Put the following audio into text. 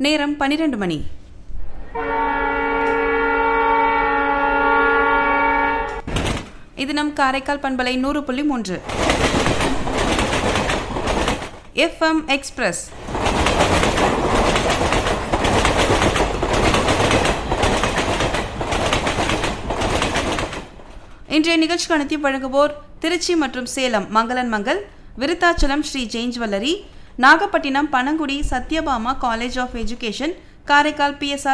நேரம் பனிரெண்டு மணி இது நம் காரைக்கால் பண்பலை நூறு புள்ளி மூன்று எஃப்எம் எக்ஸ்பிரஸ் இன்றைய நிகழ்ச்சி கணத்தி வழங்குவோர் திருச்சி மற்றும் சேலம் மங்களன் Mangal Virudhachalam Sri Jain jewellery Nagapattinam Panangudi Sathyabama college of education Karaikal PSR